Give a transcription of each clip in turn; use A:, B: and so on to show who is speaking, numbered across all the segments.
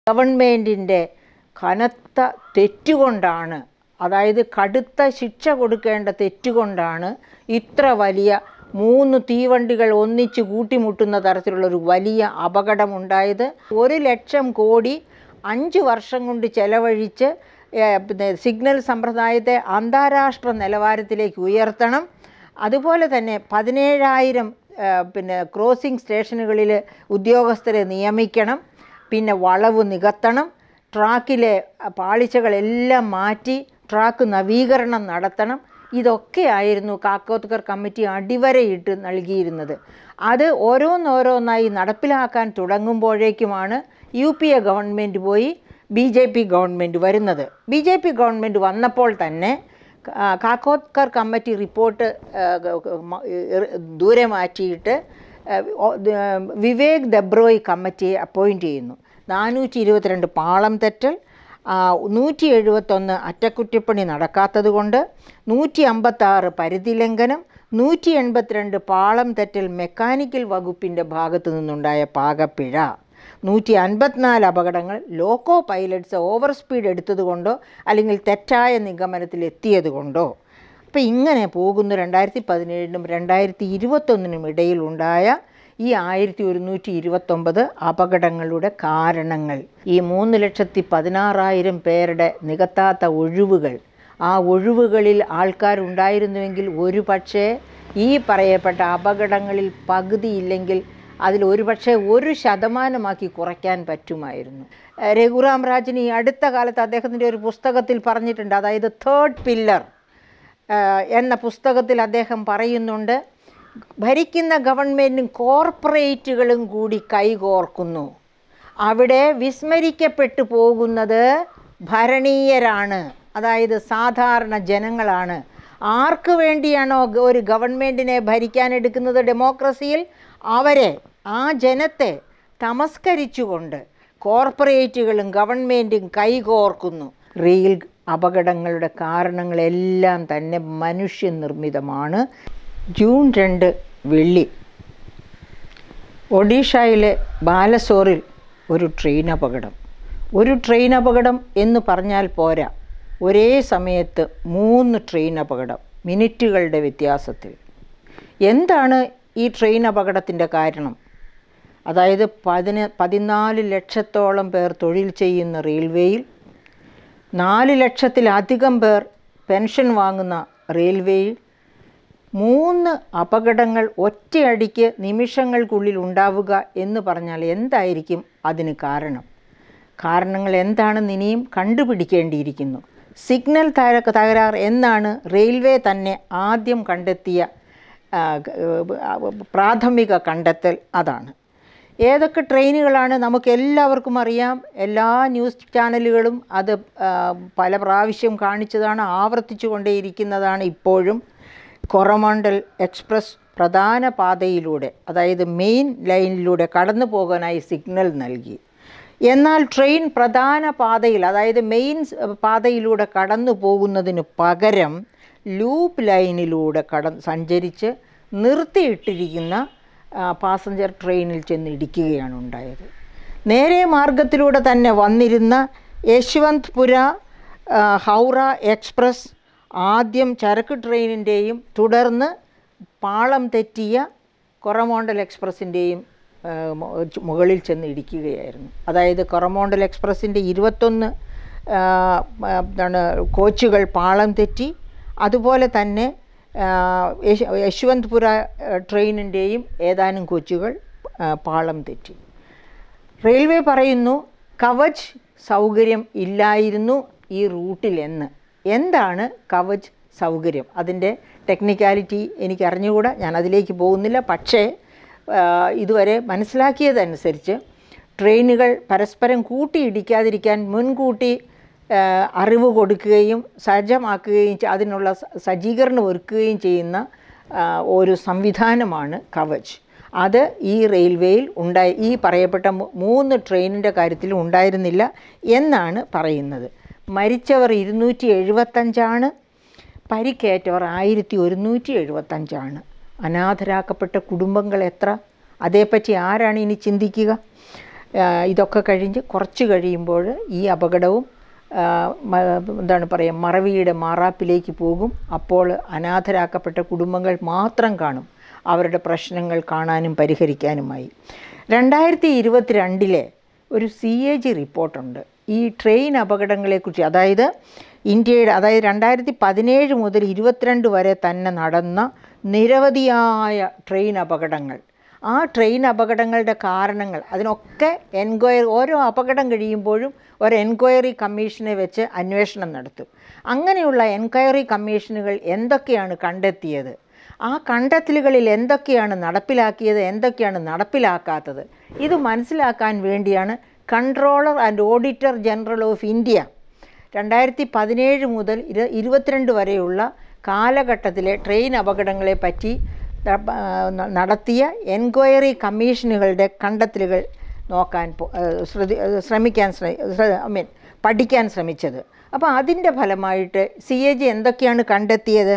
A: ഗവൺമെൻറ്റിൻ്റെ കനത്ത തെറ്റുകൊണ്ടാണ് അതായത് കടുത്ത ശിക്ഷ കൊടുക്കേണ്ട തെറ്റുകൊണ്ടാണ് ഇത്ര വലിയ മൂന്ന് തീവണ്ടികൾ ഒന്നിച്ച് കൂട്ടിമുട്ടുന്ന തരത്തിലുള്ളൊരു വലിയ അപകടമുണ്ടായത് ഒരു ലക്ഷം കോടി അഞ്ച് വർഷം കൊണ്ട് ചെലവഴിച്ച് ഏഹ്, പിന്നെ സിഗ്നൽ സമ്പ്രദായത്തെ അന്താരാഷ്ട്ര നിലവാരത്തിലേക്ക് ഉയർത്തണം അതുപോലെ തന്നെ പതിനേഴായിരം ഏഹ്, പിന്നെ ക്രോസിംഗ് സ്റ്റേഷനുകളിൽ ഉദ്യോഗസ്ഥരെ നിയമിക്കണം പിന്നെ വളവ് നികത്തണം ട്രാക്കിലെ പാളിച്ചകളെല്ലാം മാറ്റി ട്രാക്ക് നവീകരണം നടത്തണം ഇതൊക്കെയായിരുന്നു കാക്കോത്തുകർ കമ്മിറ്റി അടിവരയിട്ട് നൽകിയിരുന്നത് അത് ഓരോന്നോരോന്നായി നടപ്പിലാക്കാൻ തുടങ്ങുമ്പോഴേക്കുമാണ് യു പി എ ഗവൺമെൻറ് പോയി ബി ജെ പി ഗവൺമെൻറ് വരുന്നത് ബി ജെ പി ഗവൺമെൻറ് വന്നപ്പോൾ തന്നെ ആ, കാക്കോത്കർ കമ്മിറ്റി റിപ്പോർട്ട് ആ, ഗ- ഗ- മ- എ- ദൂരെ മാറ്റിയിട്ട് ആ, ഓ- ദ- വിവേക് ദബ്രോയ് കമ്മിറ്റിയെ അപ്പോയിൻ്റ് ചെയ്യുന്നു നാനൂറ്റി ഇരുപത്തിരണ്ട് പാളം തെറ്റൽ ആ, നൂറ്റി എഴുപത്തൊന്ന് അറ്റകുറ്റപ്പണി നടക്കാത്തത് കൊണ്ട് നൂറ്റി അമ്പത്താറ് പരിധി ലംഘനം നൂറ്റി എൺപത്തിരണ്ട് പാളം തെറ്റൽ മെക്കാനിക്കൽ വകുപ്പിൻ്റെ ഭാഗത്തു നിന്നുണ്ടായ പാകപ്പിഴ നൂറ്റി അൻപത്തിനാല് അപകടങ്ങൾ ലോക്കോ പൈലറ്റ്സ് ഓവർ സ്പീഡ് എടുത്തതുകൊണ്ടോ അല്ലെങ്കിൽ തെറ്റായ നിഗമനത്തിൽ എത്തിയത് കൊണ്ടോ അപ്പോൾ ഇങ്ങനെ പോകുന്ന രണ്ടായിരത്തി പതിനേഴിനും രണ്ടായിരത്തി ഇരുപത്തൊന്നിനും ഇടയിലുണ്ടായ ഈ ആയിരത്തി ഒരുന്നൂറ്റി ഇരുപത്തൊമ്പത് അപകടങ്ങളുടെ കാരണങ്ങൾ ഈ മൂന്ന് ലക്ഷത്തി പതിനാറായിരം പേരുടെ നികത്താത്ത ഒഴിവുകൾ ആ ഒഴിവുകളിൽ ആൾക്കാരുണ്ടായിരുന്നുവെങ്കിൽ ഒരു പക്ഷേ ഈ പറയപ്പെട്ട അപകടങ്ങളിൽ പകുതിയില്ലെങ്കിൽ അതിൽ ഒരു പക്ഷേ ഒരു ശതമാനമാക്കി കുറയ്ക്കാൻ പറ്റുമായിരുന്നു ഏഹ് രഘുറാം രാജൻ ഈ അടുത്ത കാലത്ത് അദ്ദേഹത്തിൻ്റെ ഒരു പുസ്തകത്തിൽ പറഞ്ഞിട്ടുണ്ട് അതായത് തേർഡ് പില്ലർ എന്ന പുസ്തകത്തിൽ അദ്ദേഹം പറയുന്നുണ്ട് ഭരിക്കുന്ന ഗവൺമെൻറ്റും കോർപ്പറേറ്റുകളും കൂടി കൈകോർക്കുന്നു അവിടെ വിസ്മരിക്കപ്പെട്ടു പോകുന്നത് ഭരണീയരാണ് അതായത് സാധാരണ ജനങ്ങളാണ് ആർക്ക് വേണ്ടിയാണോ ഗ- ഒരു ഗവൺമെൻറ്റിനെ ഭരിക്കാനെടുക്കുന്നത് ഡെമോക്രസിയിൽ അവരെ ആ ജനത്തെ തമസ്കരിച്ചുകൊണ്ട് കോർപ്പറേറ്റുകളും ഗവൺമെൻറ്റും കൈകോർക്കുന്നു റെയിൽ അപകടങ്ങളുടെ കാരണങ്ങളെല്ലാം തന്നെ മനുഷ്യനിർമ്മിതമാണ് ജൂൺ രണ്ട് വെള്ളി ഒഡീഷയിലെ ബാലസോറിൽ ഒരു ട്രെയിൻ അപകടം ഒരു ട്രെയിൻ അപകടം എന്ന് പറഞ്ഞാൽ പോരാ ഒരേ സമയത്ത് മൂന്ന് ട്രെയിൻ അപകടം മിനിറ്റുകളുടെ വ്യത്യാസത്തിൽ എന്താണ് ഈ ട്രെയിൻ അപകടത്തിൻ്റെ കാരണം അതായത് പതിന പതിനാല് ലക്ഷത്തോളം പേർ തൊഴിൽ ചെയ്യുന്ന റെയിൽവേയിൽ നാല് ലക്ഷത്തിലധികം പേർ പെൻഷൻ വാങ്ങുന്ന റെയിൽവേയിൽ മൂന്ന് അപകടങ്ങൾ ഒറ്റയടിക്ക് നിമിഷങ്ങൾക്കുള്ളിൽ ഉണ്ടാവുക എന്ന് പറഞ്ഞാൽ എന്തായിരിക്കും അതിന് കാരണം കാരണങ്ങൾ എന്താണെന്ന് ഇനിയും കണ്ടുപിടിക്കേണ്ടിയിരിക്കുന്നു സിഗ്നൽ തകര തകരാർ എന്നാണ് റെയിൽവേ തന്നെ ആദ്യം കണ്ടെത്തിയ ആ, ഗ- ആ, പ്രാഥമിക കണ്ടെത്തൽ അതാണ് ഏതൊക്കെ ട്രെയിനുകളാണ് നമുക്ക് എല്ലാവർക്കും അറിയാം എല്ലാ ന്യൂസ് ചാനലുകളും അത് ആ, പല പ്രാവശ്യം കാണിച്ചതാണ് ആവർത്തിച്ചു കൊണ്ടേയിരിക്കുന്നതാണ് ഇപ്പോഴും കൊറമണ്ടൽ എക്സ്പ്രസ് പ്രധാന പാതയിലൂടെ അതായത് മെയിൻ ലൈനിലൂടെ കടന്നു പോകാനായി സിഗ്നൽ നൽകി എന്നാൽ ട്രെയിൻ പ്രധാന പാതയിൽ അതായത് മെയിൻ സ് പാതയിലൂടെ കടന്നു പോകുന്നതിന് പകരം ലൂപ്പ് ലൈനിലൂടെ കട സഞ്ചരിച്ച് നിർത്തിയിട്ടിരിക്കുന്ന ആ, പാസഞ്ചർ ട്രെയിനിൽ ചെന്ന് ഇടിക്കുകയാണ് ഉണ്ടായത് നേരെ മാർഗത്തിലൂടെ തന്നെ വന്നിരുന്ന യശ്വന്ത്പുര ആ, ഹൗറ എക്സ്പ്രസ് ആദ്യം ചരക്ക് ട്രെയിനിൻ്റെയും തുടർന്ന് പാളം തെറ്റിയ കൊറമോണ്ടൽ എക്സ്പ്രസിൻ്റെയും മുകളിൽ ചെന്ന് ഇടിക്കുകയായിരുന്നു അതായത് കൊറമോണ്ടൽ എക്സ്പ്രസിൻ്റെ ഇരുപത്തൊന്ന് ആ, ആ, എന്താണ് കോച്ചുകൾ പാളം തെറ്റി അതുപോലെ തന്നെ ആ, യശ് യശ്വന്ത്പുര ട്രെയിനിൻ്റെയും ഏതാനും കോച്ചുകൾ ആ, പാളം തെറ്റി റെയിൽവേ പറയുന്നു കവച് സൗകര്യം ഇല്ലായിരുന്നു ഈ റൂട്ടിൽ എന്ന് എന്താണ് കവച് സൗകര്യം അതിൻ്റെ ടെക്നിക്കാലിറ്റി എനിക്ക് അറിഞ്ഞുകൂടാ ഞാൻ അതിലേക്ക് പോകുന്നില്ല പക്ഷേ ആ, ഇതുവരെ മനസ്സിലാക്കിയതനുസരിച്ച് ട്രെയിനുകൾ പരസ്പരം കൂട്ടിയിടിക്കാതിരിക്കാൻ മുൻകൂട്ടി ആ, അറിവ് കൊടുക്കുകയും സജ്ജമാക്കുകയും ചെ- അതിനുള്ള സ- സജ്ജീകരണം ഒരുക്കുകയും ചെയ്യുന്ന ആ, ഒരു സംവിധാനമാണ് കവച് അത് ഈ റെയിൽവേയിൽ ഉണ്ടായി ഈ പറയപ്പെട്ട മൂ- മൂന്ന് ട്രെയിനിൻ്റെ കാര്യത്തിലും ഉണ്ടായിരുന്നില്ല എന്നാണ് പറയുന്നത് മരിച്ചവർ ഇരുന്നൂറ്റി എഴുപത്തഞ്ചാണ് പരിക്കേറ്റവർ ആയിരത്തി ഒരുന്നൂറ്റി എഴുപത്തഞ്ചാണ് അനാഥരാക്കപ്പെട്ട കുടുംബങ്ങൾ എത്ര അതേപ്പറ്റി ആരാണ് ഇനി ചിന്തിക്കുക ആ, ഇതൊക്കെ കഴിഞ്ഞ് കുറച്ച് കഴിയുമ്പോൾ ഈ അപകടവും ആ, മ- എന്താണ് പറയുക മറവിയുടെ മാറാപ്പിലേക്ക് പോകും അപ്പോൾ അനാഥരാക്കപ്പെട്ട കുടുംബങ്ങൾ മാത്രം കാണും അവരുടെ പ്രശ്നങ്ങൾ കാണാനും പരിഹരിക്കാനുമായി രണ്ടായിരത്തി ഇരുപത്തിരണ്ടിലെ ഒരു സി എ ജി റിപ്പോർട്ടുണ്ട് ഈ ട്രെയിൻ അപകടങ്ങളെക്കുറിച്ച് അതായത് ഇന്ത്യയുടെ അതായത് രണ്ടായിരത്തി പതിനേഴ് മുതൽ ഇരുപത്തിരണ്ട് വരെ തന്നെ നടന്ന നിരവധിയായ ട്രെയിൻ അപകടങ്ങൾ ആ ട്രെയിൻ അപകടങ്ങളുടെ കാരണങ്ങൾ അതിനൊക്കെ എൻക്വയറി ഓരോ അപകടം കഴിയുമ്പോഴും ഒരു എൻക്വയറി കമ്മീഷനെ വെച്ച് അന്വേഷണം നടത്തും അങ്ങനെയുള്ള എൻക്വയറി കമ്മീഷനുകൾ എന്തൊക്കെയാണ് കണ്ടെത്തിയത് ആ കണ്ടെത്തലുകളിൽ എന്തൊക്കെയാണ് നടപ്പിലാക്കിയത് എന്തൊക്കെയാണ് നടപ്പിലാക്കാത്തത് ഇത് മനസ്സിലാക്കാൻ വേണ്ടിയാണ് controller and auditor general of India രണ്ടായിരത്തി പതിനേഴ് മുതൽ ഇരു ഇരുപത്തിരണ്ട് വരെയുള്ള കാലഘട്ടത്തിലെ ട്രെയിൻ അപകടങ്ങളെ പറ്റി ത- ആ, ന- നടത്തിയ എൻക്വയറി കമ്മീഷനുകളുടെ കണ്ടെത്തലുകൾ നോക്കാൻ പോ- ആ, ശ്രദ്ധി ആ, ശ്രമിക്കാൻ ശ്രമി ഐ മീൻ പഠിക്കാൻ ശ്രമിച്ചത് അപ്പോൾ അതിൻ്റെ ഫലമായിട്ട് സി എ ജി എന്തൊക്കെയാണ് കണ്ടെത്തിയത്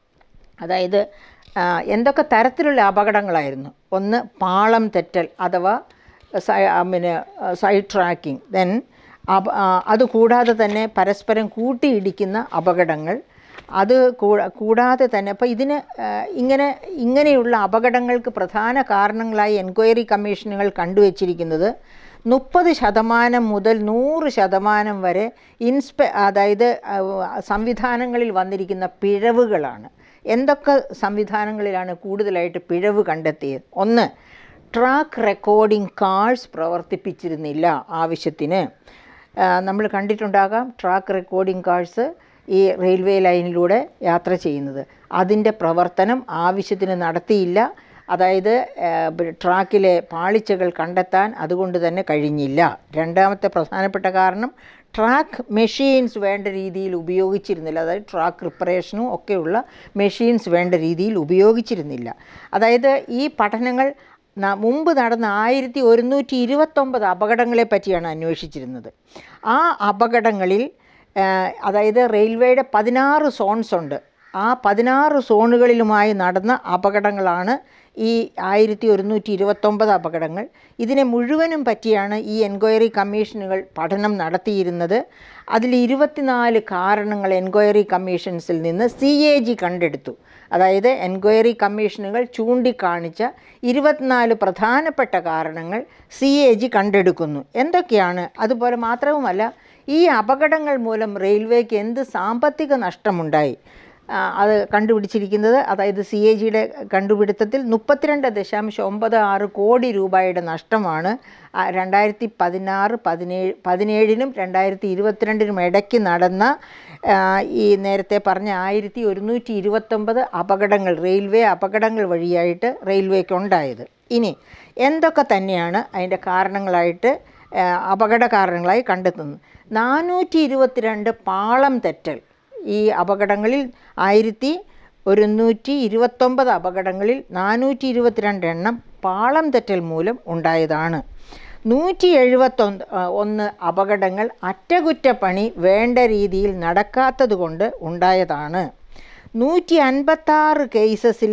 A: അതായത് ആ, എന്തൊക്കെ തരത്തിലുള്ള അപകടങ്ങളായിരുന്നു ഒന്ന് പാളം തെറ്റൽ അഥവാ സൈ ആ, പിന്നെ സൈഡ് ട്രാക്കിംഗ് ദെൻ അപ ആ, അതുകൂടാതെ തന്നെ പരസ്പരം കൂട്ടിയിടിക്കുന്ന അപകടങ്ങൾ അത് കൂടാ- കൂടാതെ തന്നെ അപ്പോൾ ഇതിന് ആ, ഇങ്ങനെ ഇങ്ങനെയുള്ള അപകടങ്ങൾക്ക് പ്രധാന കാരണങ്ങളായി എൻക്വയറി കമ്മീഷനുകൾ കണ്ടുവച്ചിരിക്കുന്നത് മുപ്പത് ശതമാനം മുതൽ നൂറ് ശതമാനം വരെ ഇൻസ്പെ അതായത് ആ, സംവിധാനങ്ങളിൽ വന്നിരിക്കുന്ന പിഴവുകളാണ് എന്തൊക്കെ സംവിധാനങ്ങളിലാണ് കൂടുതലായിട്ട് പിഴവ് കണ്ടെത്തിയത് ഒന്ന് ട്രാക്ക് റെക്കോർഡിംഗ് കാർഡ്സ് പ്രവർത്തിപ്പിച്ചിരുന്നില്ല ആവശ്യത്തിന് നമ്മൾ കണ്ടിട്ടുണ്ടാകാം ട്രാക്ക് റെക്കോർഡിംഗ് കാർഡ്സ് ഈ റെയിൽവേ ലൈനിലൂടെ യാത്ര ചെയ്യുന്നത് അതിൻ്റെ പ്രവർത്തനം ആവശ്യത്തിന് നടത്തിയില്ല അതായത് ആ, ബ- ട്രാക്കിലെ പാളിച്ചകൾ കണ്ടെത്താൻ അതുകൊണ്ട് തന്നെ കഴിഞ്ഞില്ല രണ്ടാമത്തെ പ്രധാനപ്പെട്ട കാരണം ട്രാക്ക് മെഷീൻസ് വേണ്ട രീതിയിൽ ഉപയോഗിച്ചിരുന്നില്ല അതായത് ട്രാക്ക് റിപ്പറേഷനും ഒക്കെയുള്ള മെഷീൻസ് വേണ്ട രീതിയിൽ ഉപയോഗിച്ചിരുന്നില്ല അതായത് ഈ പഠനങ്ങൾ ന- മുമ്പ് നടന്ന ആയിരത്തി ഒരുന്നൂറ്റി ഇരുപത്തൊമ്പത് അപകടങ്ങളെ പറ്റിയാണ് അന്വേഷിച്ചിരുന്നത് ആ അപകടങ്ങളിൽ ആ, അതായത് റെയിൽവേയുടെ പതിനാറ് സോൺസ് ഉണ്ട് ആ പതിനാറ് സോണുകളിലുമായി നടന്ന അപകടങ്ങളാണ് ഈ ആയിരത്തി ഒരുന്നൂറ്റി ഇരുപത്തൊമ്പത് അപകടങ്ങൾ ഇതിനെ മുഴുവനും പറ്റിയാണ് ഈ എൻക്വയറി കമ്മീഷനുകൾ പഠനം നടത്തിയിരുന്നത് അതിൽ ഇരുപത്തിനാല് കാരണങ്ങൾ എൻക്വയറി കമ്മീഷൻസിൽ നിന്ന് സി എ ജി കണ്ടെടുത്തു അതായത് എൻക്വയറി കമ്മീഷനുകൾ ചൂണ്ടിക്കാണിച്ച ഇരുപത്തിനാല് പ്രധാനപ്പെട്ട കാരണങ്ങൾ സി എ ജി കണ്ടെടുക്കുന്നു എന്തൊക്കെയാണ് അതുപോലെ മാത്രവുമല്ല ഈ അപകടങ്ങൾ മൂലം റെയിൽവേക്ക് എന്ത് സാമ്പത്തിക നഷ്ടമുണ്ടായി ആ, അത് കണ്ടുപിടിച്ചിരിക്കുന്നത് അതായത് സി എ ജിയുടെ കണ്ടുപിടുത്തത്തിൽ മുപ്പത്തിരണ്ട് ദശാംശം ഒമ്പത് ആറ് കോടി രൂപയുടെ നഷ്ടമാണ് ആ, രണ്ടായിരത്തി പതിനാറ് പതിനേഴ് പതിനേഴിനും രണ്ടായിരത്തി ഇരുപത്തിരണ്ടിനും ഇടയ്ക്ക് നടന്ന ആ, ഈ നേരത്തെ പറഞ്ഞ ആയിരത്തി ഒരുന്നൂറ്റി ഇരുപത്തൊമ്പത് അപകടങ്ങൾ റെയിൽവേ അപകടങ്ങൾ വഴിയായിട്ട് റെയിൽവേക്ക് ഉണ്ടായത് ഇനി എന്തൊക്കെ തന്നെയാണ് അതിൻ്റെ കാരണങ്ങളായിട്ട് ആ, അപകട കാരണങ്ങളായി കണ്ടെത്തുന്നത് നാനൂറ്റി ഇരുപത്തിരണ്ട് പാളം തെറ്റൽ ഈ അപകടങ്ങളിൽ ആയിരത്തി ഒരുന്നൂറ്റി ഇരുപത്തൊമ്പത് അപകടങ്ങളിൽ നാനൂറ്റി ഇരുപത്തിരണ്ട് എണ്ണം പാളം തെറ്റൽ മൂലം ഉണ്ടായതാണ് നൂറ്റി എഴുപത്തൊന്ന് ഒന്ന് അപകടങ്ങൾ അറ്റകുറ്റപ്പണി വേണ്ട രീതിയിൽ നടക്കാത്തത് കൊണ്ട് ഉണ്ടായതാണ് നൂറ്റി അൻപത്താറ് കേസസിൽ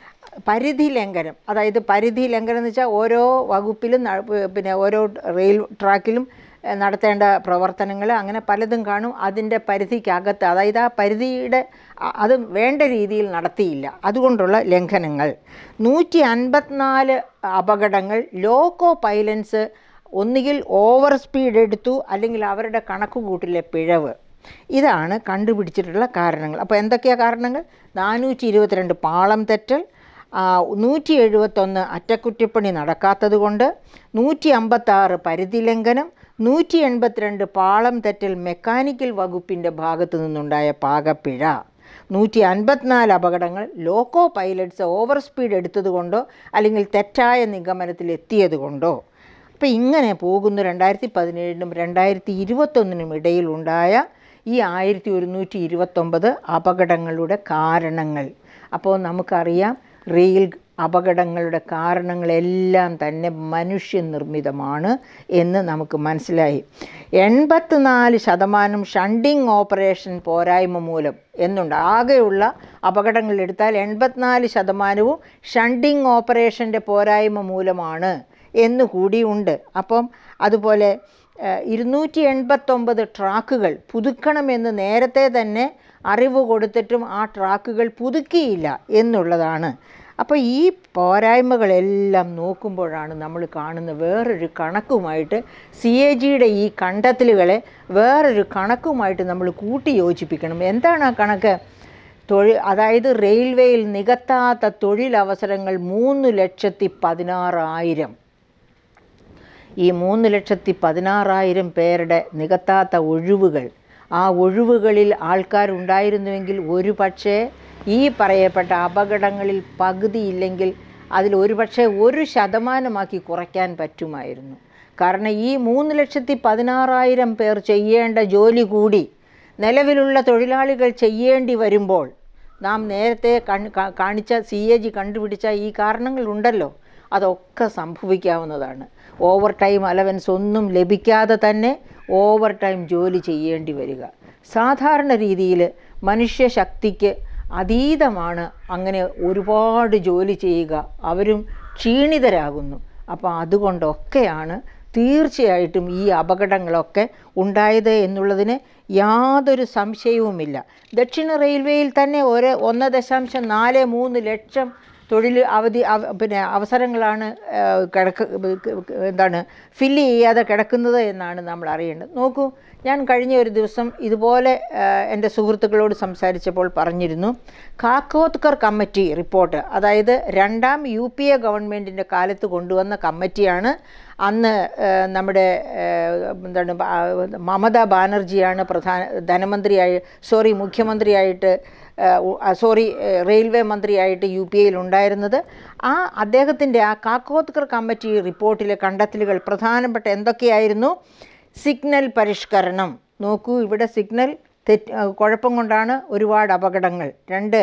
A: പരിധി ലംഘനം അതായത് പരിധി ലംഘനം എന്ന് വെച്ചാൽ ഓരോ വകുപ്പിലും ന- പിന്നെ ഓരോ റെയിൽ ട്രാക്കിലും ഏഹ്, നടത്തേണ്ട പ്രവർത്തനങ്ങൾ അങ്ങനെ പലതും കാണും അതിൻ്റെ പരിധിക്കകത്ത് അതായത് ആ പരിധിയുടെ അ- അത് വേണ്ട രീതിയിൽ നടത്തിയില്ല അതുകൊണ്ടുള്ള ലംഘനങ്ങൾ നൂറ്റി അൻപത്തിനാല് അപകടങ്ങൾ ലോക്കോ പൈലൻസ് ഒന്നുകിൽ ഓവർ സ്പീഡ് എടുത്തു അല്ലെങ്കിൽ അവരുടെ കണക്കുകൂട്ടിലെ പിഴവ് ഇതാണ് കണ്ടുപിടിച്ചിട്ടുള്ള കാരണങ്ങൾ അപ്പോൾ എന്തൊക്കെയാണ് കാരണങ്ങൾ നാനൂറ്റി ഇരുപത്തിരണ്ട് പാളം തെറ്റൽ ആ, നൂറ്റി എഴുപത്തൊന്ന് അറ്റകുറ്റപ്പണി നടക്കാത്തത് കൊണ്ട് നൂറ്റി അമ്പത്താറ് പരിധി ലംഘനം നൂറ്റി എൺപത്തിരണ്ട് പാളം തെറ്റൽ മെക്കാനിക്കൽ വകുപ്പിൻ്റെ ഭാഗത്തു നിന്നുണ്ടായ പാകപ്പിഴ നൂറ്റി അൻപത്തിനാല് അപകടങ്ങൾ ലോക്കോ പൈലറ്റ്സ് ഓവർ സ്പീഡ് എടുത്തതുകൊണ്ടോ അല്ലെങ്കിൽ തെറ്റായ നിഗമനത്തിൽ എത്തിയത് കൊണ്ടോ അപ്പോൾ ഇങ്ങനെ പോകുന്ന രണ്ടായിരത്തി പതിനേഴിനും രണ്ടായിരത്തി ഇരുപത്തൊന്നിനും ഇടയിലുണ്ടായ ഈ ആയിരത്തി ഒരുന്നൂറ്റി ഇരുപത്തൊമ്പത് അപകടങ്ങളുടെ കാരണങ്ങൾ അപ്പോൾ നമുക്കറിയാം റെയിൽ അപകടങ്ങളുടെ കാരണങ്ങളെല്ലാം തന്നെ മനുഷ്യനിർമ്മിതമാണ് എന്ന് നമുക്ക് മനസ്സിലായി എൺപത്തിനാല് ശതമാനം ഷണ്ടിങ് ഓപ്പറേഷൻ പോരായ്മ മൂലം എന്നുണ്ട് ആകെയുള്ള അപകടങ്ങൾ എടുത്താൽ എൺപത്തിനാല് ശതമാനവും ഷണ്ടിങ് ഓപ്പറേഷൻ്റെ പോരായ്മ മൂലമാണ് എന്നുകൂടി ഉണ്ട് അപ്പം അതുപോലെ ഇരുന്നൂറ്റി എൺപത്തൊമ്പത് ട്രാക്കുകൾ പുതുക്കണമെന്ന് നേരത്തെ തന്നെ അറിവ് കൊടുത്തിട്ടും ആ ട്രാക്കുകൾ പുതുക്കിയില്ല എന്നുള്ളതാണ് അപ്പോൾ ഈ പോരായ്മകളെല്ലാം നോക്കുമ്പോഴാണ് നമ്മൾ കാണുന്ന വേറൊരു കണക്കുമായിട്ട് സി എ ജിയുടെ ഈ കണ്ടെത്തലുകളെ വേറൊരു കണക്കുമായിട്ട് നമ്മൾ കൂട്ടി യോജിപ്പിക്കണം എന്താണ് ആ കണക്ക് തൊഴിൽ അതായത് റെയിൽവേയിൽ നികത്താത്ത തൊഴിലവസരങ്ങൾ മൂന്ന് ലക്ഷത്തി പതിനാറായിരം ഈ മൂന്ന് ലക്ഷത്തി പതിനാറായിരം പേരുടെ നികത്താത്ത ഒഴിവുകൾ ആ ഒഴിവുകളിൽ ആൾക്കാരുണ്ടായിരുന്നുവെങ്കിൽ ഒരു പക്ഷേ ഈ പറയപ്പെട്ട അപകടങ്ങളിൽ പകുതിയില്ലെങ്കിൽ അതിൽ ഒരു പക്ഷേ ഒരു ശതമാനമാക്കി കുറയ്ക്കാൻ പറ്റുമായിരുന്നു കാരണം ഈ മൂന്ന് ലക്ഷത്തി പതിനാറായിരം പേർ ചെയ്യേണ്ട ജോലി കൂടി നിലവിലുള്ള തൊഴിലാളികൾ ചെയ്യേണ്ടി വരുമ്പോൾ നാം നേരത്തെ കൺ കാ- കാണിച്ച സി എ ജി കണ്ടുപിടിച്ച ഈ കാരണങ്ങളുണ്ടല്ലോ അതൊക്കെ സംഭവിക്കാവുന്നതാണ് ഓവർ ടൈം അലവൻസ് ഒന്നും ലഭിക്കാതെ തന്നെ ഓവർ ടൈം ജോലി ചെയ്യേണ്ടി വരിക സാധാരണ രീതിയിൽ മനുഷ്യശക്തിക്ക് അതീതമാണ് അങ്ങനെ ഒരുപാട് ജോലി ചെയ്യുക അവരും ക്ഷീണിതരാകുന്നു അപ്പോൾ അതുകൊണ്ടൊക്കെയാണ് തീർച്ചയായിട്ടും ഈ അപകടങ്ങളൊക്കെ ഉണ്ടായത് എന്നുള്ളതിന് യാതൊരു സംശയവുമില്ല ദക്ഷിണ റെയിൽവേയിൽ തന്നെ ഒരു ഒന്ന് ദശാംശം നാല് മൂന്ന് ലക്ഷം തൊഴിൽ അവധി അവ- പിന്നെ അവസരങ്ങളാണ് ആ, കിടക്ക് എന്താണ് ഫില്ല് ചെയ്യാതെ കിടക്കുന്നത് എന്നാണ് നമ്മൾ അറിയേണ്ടത് നോക്കൂ ഞാൻ കഴിഞ്ഞ ഒരു ദിവസം ഇതുപോലെ ആ, എൻ്റെ സുഹൃത്തുക്കളോട് സംസാരിച്ചപ്പോൾ പറഞ്ഞിരുന്നു കാക്കോത്കർ കമ്മിറ്റി റിപ്പോർട്ട് അതായത് രണ്ടാം യു പി എ ഗവൺമെൻറ്റിൻ്റെ കാലത്ത് കൊണ്ടുവന്ന കമ്മിറ്റിയാണ് അന്ന് ആ, നമ്മുടെ ആ, എന്താണ് ബ- ആ, മമതാ ബാനർജിയാണ് പ്രധാന ധനമന്ത്രിയായി സോറി മുഖ്യമന്ത്രിയായിട്ട് സോറി റെയിൽവേ മന്ത്രിയായിട്ട് യു പി എയിൽ ഉണ്ടായിരുന്നത് ആ അദ്ദേഹത്തിൻ്റെ ആ കാക്കോത്കർ കമ്മിറ്റി റിപ്പോർട്ടിലെ കണ്ടെത്തലുകൾ പ്രധാനപ്പെട്ട എന്തൊക്കെയായിരുന്നു സിഗ്നൽ പരിഷ്കരണം നോക്കൂ ഇവിടെ സിഗ്നൽ തെറ്റ് ആ, കുഴപ്പം കൊണ്ടാണ് ഒരുപാട് അപകടങ്ങൾ രണ്ട്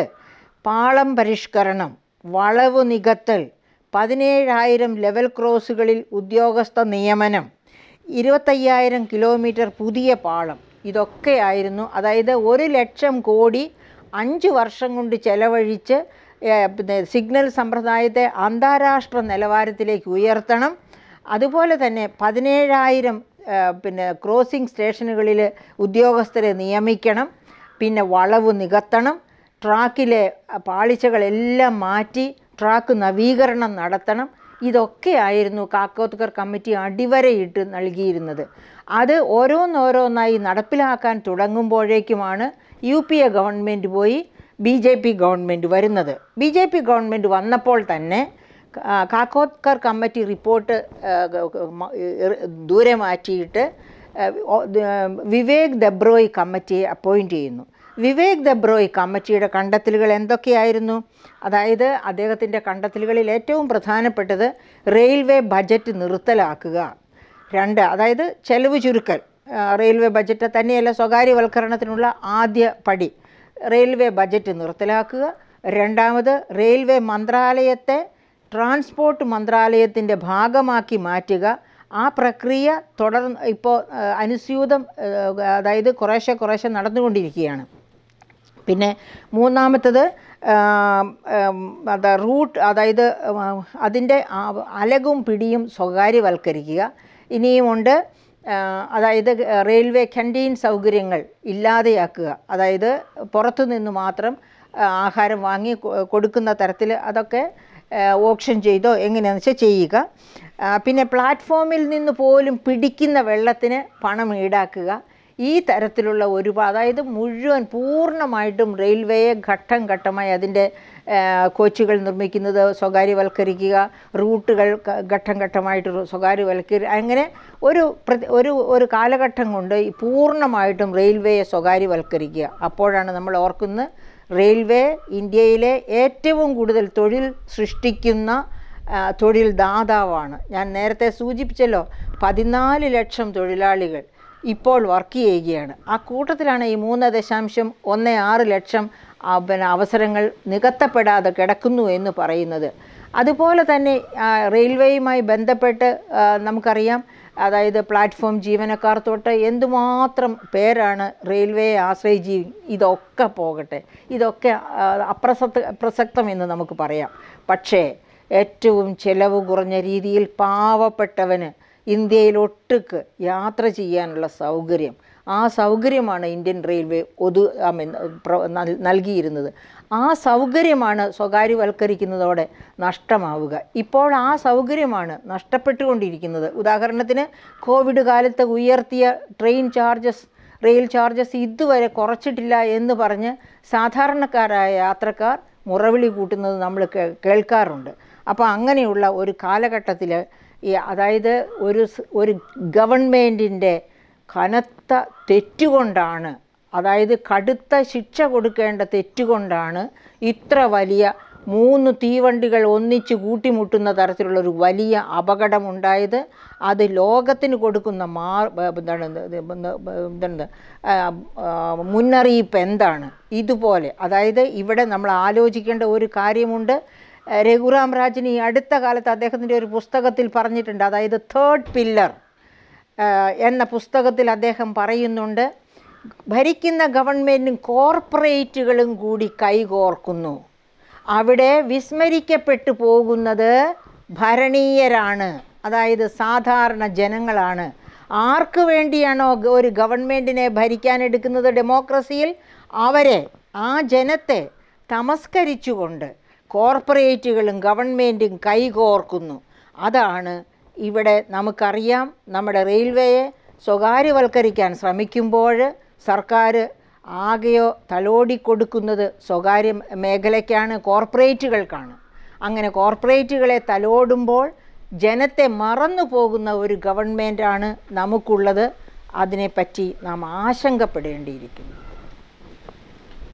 A: പാളം പരിഷ്കരണം വളവ് നികത്തൽ പതിനേഴായിരം ലെവൽ ക്രോസുകളിൽ ഉദ്യോഗസ്ഥ നിയമനം ഇരുപത്തയ്യായിരം കിലോമീറ്റർ പുതിയ പാളം ഇതൊക്കെയായിരുന്നു അതായത് ഒരു ലക്ഷം കോടി അഞ്ച് വർഷം കൊണ്ട് ചെലവഴിച്ച് ഏഹ്, പിന്നെ സിഗ്നൽ സമ്പ്രദായത്തെ അന്താരാഷ്ട്ര നിലവാരത്തിലേക്ക് ഉയർത്തണം അതുപോലെ തന്നെ പതിനേഴായിരം ഏഹ്, പിന്നെ ക്രോസിംഗ് സ്റ്റേഷനുകളിൽ ഉദ്യോഗസ്ഥരെ നിയമിക്കണം പിന്നെ വളവ് നികത്തണം ട്രാക്കിലെ പാളിച്ചകളെല്ലാം മാറ്റി ട്രാക്ക് നവീകരണം നടത്തണം ഇതൊക്കെയായിരുന്നു കാക്കോത്കർ കമ്മിറ്റി അടിവരയിട്ട് നൽകിയിരുന്നത് അത് ഓരോന്നോരോന്നായി നടപ്പിലാക്കാൻ തുടങ്ങുമ്പോഴേക്കുമാണ് യു പി എ ഗവൺമെൻറ് പോയി ബി ജെ പി ഗവൺമെൻറ് വരുന്നത് ബി ജെ പി ഗവൺമെൻറ് വന്നപ്പോൾ തന്നെ ആ, കാക്കോത്കർ കമ്മിറ്റി റിപ്പോർട്ട് ആ, ഗ- ഗ- മ- എ- ദൂരെ മാറ്റിയിട്ട് ആ, ഓ- ദ- വിവേക് ദബ്രോയ് കമ്മിറ്റിയെ അപ്പോയിൻ്റ് ചെയ്യുന്നു വിവേക് ദബ്രോയ് കമ്മിറ്റിയുടെ കണ്ടെത്തലുകൾ എന്തൊക്കെയായിരുന്നു അതായത് അദ്ദേഹത്തിൻ്റെ കണ്ടെത്തലുകളിൽ ഏറ്റവും പ്രധാനപ്പെട്ടത് റെയിൽവേ ബജറ്റ് നിർത്തലാക്കുക രണ്ട് അതായത് ചെലവ് ചുരുക്കൽ ആ, റെയിൽവേ ബജറ്റ് തന്നെയല്ല സ്വകാര്യവൽക്കരണത്തിനുള്ള ആദ്യ പടി റെയിൽവേ ബജറ്റ് നിർത്തലാക്കുക രണ്ടാമത് റെയിൽവേ മന്ത്രാലയത്തെ ട്രാൻസ്പോർട്ട് മന്ത്രാലയത്തിൻ്റെ ഭാഗമാക്കി മാറ്റുക ആ പ്രക്രിയ തുടർന്ന് ഇപ്പോൾ ആ, അനുസ്യൂതം ആ, അതായത് കുറേശ്ശെ കുറേശ്ശെ നടന്നുകൊണ്ടിരിക്കുകയാണ് പിന്നെ മൂന്നാമത്തത് ആം, ആം, അതാ റൂട്ട് അതായത് അതിൻ്റെ അലകും പിടിയും സ്വകാര്യവൽക്കരിക്കുക ഇനിയുമുണ്ട് ആ, അതായത് റെയിൽവേ കൻറ്റീൻ സൗകര്യങ്ങൾ ഇല്ലാതെയാക്കുക അതായത് പുറത്തു നിന്ന് മാത്രം ആ, ആഹാരം വാങ്ങി കൊ- കൊടുക്കുന്ന തരത്തിൽ അതൊക്കെ ഓപ്ഷൻ ചെയ്തോ എങ്ങനെയാണെന്ന് വെച്ചാൽ ചെയ്യുക ആ, പിന്നെ പ്ലാറ്റ്ഫോമിൽ നിന്ന് പോലും പിടിക്കുന്ന വെള്ളത്തിന് പണം ഈടാക്കുക ഈ തരത്തിലുള്ള ഒരു അതായത് മുഴുവൻ പൂർണ്ണമായിട്ടും റെയിൽവേയെ ഘട്ടം ഘട്ടമായി അതിൻ്റെ ആ, കോച്ചുകൾ നിർമ്മിക്കുന്നത് സ്വകാര്യവൽക്കരിക്കുക റൂട്ടുകൾ ക- ഘട്ടം ഘട്ടമായിട്ട് റു- സ്വകാര്യവൽക്കരി അങ്ങനെ ഒരു പ്രതി ഒരു ഒരു കാലഘട്ടം കൊണ്ട് ഈ പൂർണ്ണമായിട്ടും റെയിൽവേയെ സ്വകാര്യവൽക്കരിക്കുക അപ്പോഴാണ് നമ്മൾ ഓർക്കുന്നത് റെയിൽവേ ഇന്ത്യയിലെ ഏറ്റവും കൂടുതൽ തൊഴിൽ സൃഷ്ടിക്കുന്ന ആ, തൊഴിൽ ദാതാവാണ് ഞാൻ നേരത്തെ സൂചിപ്പിച്ചല്ലോ പതിനാല് ലക്ഷം തൊഴിലാളികൾ ഇപ്പോൾ വർക്ക് ചെയ്യുകയാണ് ആ കൂട്ടത്തിലാണ് ഈ മൂന്ന് ദശാംശം ഒന്ന് ആറ് ലക്ഷം ആ, പിന്നെ അവസരങ്ങൾ നികത്തപ്പെടാതെ കിടക്കുന്നു എന്ന് പറയുന്നത് അതുപോലെ തന്നെ ആ, റെയിൽവേയുമായി ബന്ധപ്പെട്ട് ആ, നമുക്കറിയാം അതായത് പ്ലാറ്റ്ഫോം ജീവനക്കാർ തൊട്ട് എന്തുമാത്രം പേരാണ് റെയിൽവേയെ ആശ്രയിച്ച് ജീവി ഇതൊക്കെ പോകട്ടെ ഇതൊക്കെ ആ, അപ്രസക്ത പ്രസക്തം എന്ന് നമുക്ക് പറയാം പക്ഷേ ഏറ്റവും ചെലവ് കുറഞ്ഞ രീതിയിൽ പാവപ്പെട്ടവന് ഇന്ത്യയിൽ ഒട്ടുക്ക് യാത്ര ചെയ്യാനുള്ള സൗകര്യം ആ സൗകര്യമാണ് ഇന്ത്യൻ റെയിൽവേ ഒതു ഐ മീൻ പ്ര- നൽ- നൽകിയിരുന്നത് ആ സൗകര്യമാണ് സ്വകാര്യവൽക്കരിക്കുന്നതോടെ നഷ്ടമാവുക ഇപ്പോൾ ആ സൗകര്യമാണ് നഷ്ടപ്പെട്ടുകൊണ്ടിരിക്കുന്നത് ഉദാഹരണത്തിന് കോവിഡ് കാലത്ത് ഉയർത്തിയ ട്രെയിൻ ചാർജസ് റെയിൽ ചാർജസ് ഇതുവരെ കുറച്ചിട്ടില്ല എന്ന് പറഞ്ഞ് സാധാരണക്കാരായ യാത്രക്കാർ മുറവിളി കൂട്ടുന്നത് നമ്മൾ കേ- കേൾക്കാറുണ്ട് അപ്പോൾ അങ്ങനെയുള്ള ഒരു കാലഘട്ടത്തിൽ ഈ അതായത് ഒരു സ്- ഒരു ഗവൺമെൻറ്റിൻ്റെ കനത്ത തെറ്റുകൊണ്ടാണ് അതായത് കടുത്ത ശിക്ഷ കൊടുക്കേണ്ട തെറ്റുകൊണ്ടാണ് ഇത്ര വലിയ മൂന്ന് തീവണ്ടികൾ ഒന്നിച്ച് കൂട്ടിമുട്ടുന്ന തരത്തിലുള്ള ഒരു വലിയ അപകടമുണ്ടായത് അത് ലോകത്തിന് കൊടുക്കുന്ന മാ ബ- എന്താണ് ഇത് ഇത് എന്ത് എന്താണ് ആ, ആ, മുന്നറിയിപ്പ് എന്താണ് ഇതുപോലെ അതായത് ഇവിടെ നമ്മൾ ആലോചിക്കേണ്ട ഒരു കാര്യമുണ്ട് ഏഹ് രഘുറാം രാജൻ ഈ അടുത്ത കാലത്ത് അദ്ദേഹത്തിൻ്റെ ഒരു പുസ്തകത്തിൽ പറഞ്ഞിട്ടുണ്ട് അതായത് തേർഡ് പില്ലർ എന്ന പുസ്തകത്തിൽ അദ്ദേഹം പറയുന്നുണ്ട് ഭരിക്കുന്ന ഗവൺമെൻറ്റും കോർപ്പറേറ്റുകളും കൂടി കൈകോർക്കുന്നു അവിടെ വിസ്മരിക്കപ്പെട്ടു പോകുന്നത് ഭരണീയരാണ് അതായത് സാധാരണ ജനങ്ങളാണ് ആർക്ക് വേണ്ടിയാണോ ഗ- ഒരു ഗവൺമെൻറ്റിനെ ഭരിക്കാനെടുക്കുന്നത് ഡെമോക്രസിയിൽ അവരെ ആ ജനത്തെ തമസ്കരിച്ചുകൊണ്ട് കോർപ്പറേറ്റുകളും ഗവൺമെൻറ്റും കൈകോർക്കുന്നു അതാണ് ഇവിടെ നമുക്കറിയാം നമ്മുടെ റെയിൽവേയെ സ്വകാര്യവൽക്കരിക്കാൻ ശ്രമിക്കുമ്പോൾ സർക്കാർ ആകെയോ തലോടി കൊടുക്കുന്നത് സ്വകാര്യ മേഖലയ്ക്കാണ് കോർപ്പറേറ്റുകൾക്കാണ് അങ്ങനെ കോർപ്പറേറ്റുകളെ തലോടുമ്പോൾ ജനത്തെ മറന്നു പോകുന്ന ഒരു ഗവൺമെൻറ്റാണ് നമുക്കുള്ളത് അതിനെപ്പറ്റി നാം ആശങ്കപ്പെടേണ്ടിയിരിക്കുന്നു